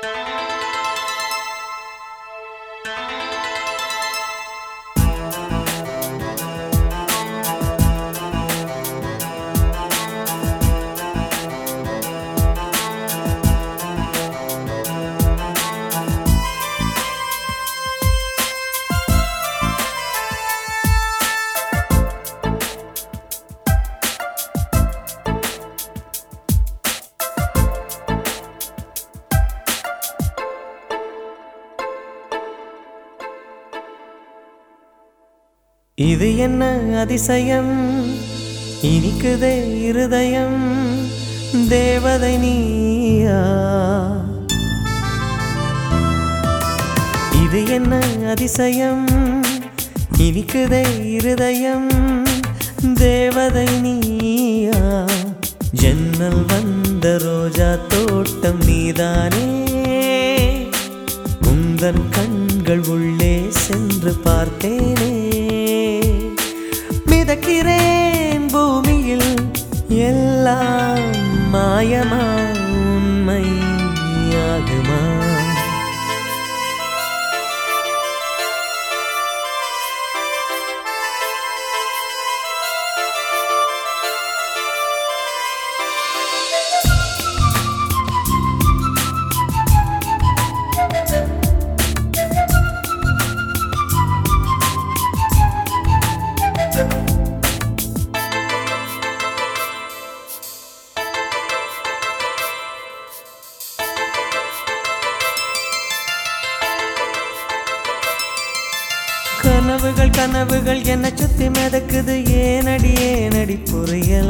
இது என்ன அதிசயம் இனிக்குதே இருதயம் தேவதை நீயா இது என்ன அதிசயம் இனிக்குதே இருதயம் தேவதை நீயா ஜன்னல் வந்த ரோஜா தோட்டம் நீதானே உந்தன் கண்கள் உள்ளே சென்று பார்த்தேனே மிதக்கிறேன் பூமியில் எல்லாம் மாயமா உண்மையாகுமா கனவுகள் கனவுகள் என்ன சுத்தி மிதக்குது ஏனடி ஏனடி புரியல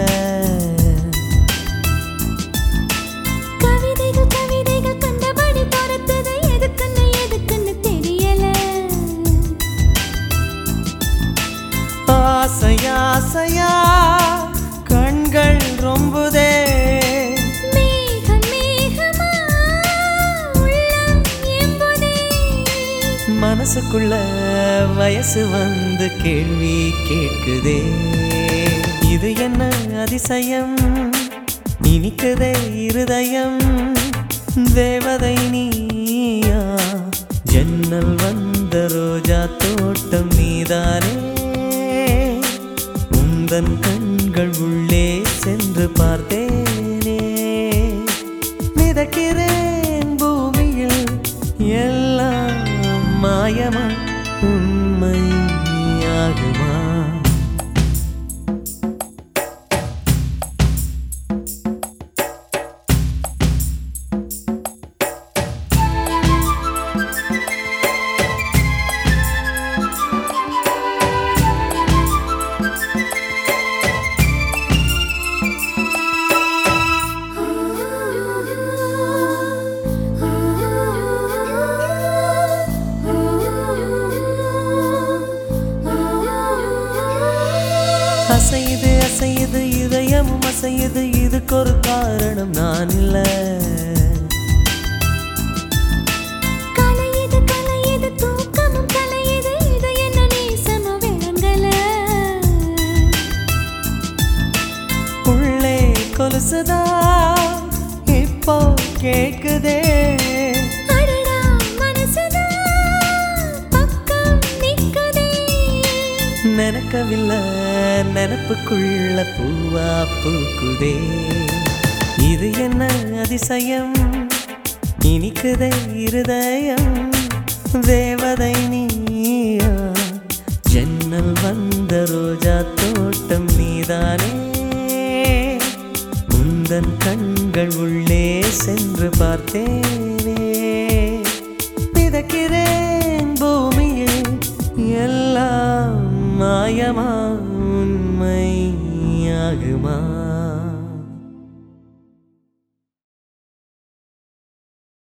கவிதைகள் கவிதைகள் கண்டபடி பறக்குது எதுக்குன்னு எதுக்குன்னு தெரியல ஆசையாசையா கண்கள் ரொம்புதே மேகம் மேகமா உள்ளம் எம்புதே மனசுக்குள்ள வயசு வந்து கேள்வி கேட்குதே இது என்ன அதிசயம் இனிக்குதே இருதயம் தேவதை நீயா ஜன்னல் வந்த ரோஜா தோட்டம் நீதானே உந்தன் கண்கள் உள்ளே சென்று பார்த்தேனே மிதக்கிறேன் பூமியில் எல்லாம் மாயமா உண்மையாகுமா அசையுது அசையுது இதயமும் அசையுது இதுக்கு ஒரு காரணம் நான் இல்ல கலையுது கலையுது தூக்கமும் கலையுது இது என்ன நேசமோ விளங்கல உள்ளே கொலுசுதா இப்போ கேக்குதே அடடா மனசுதான் பக்கம் நிக்குதே நினைக்கவில்லை நினப்புக்குள்ள பூவா பூக்குதே இது என்ன அதிசயம் இனிக்குதே இருதயம் தேவதை நீயா ஜன்னல் வந்த ரோஜா தோட்டம் நீதானே உந்தன் கண்கள் உள்ளே சென்று பார்த்தேனே மிதக்கிறேன் பூமியில் எல்லாம் மாயமா உண்மையாகுமா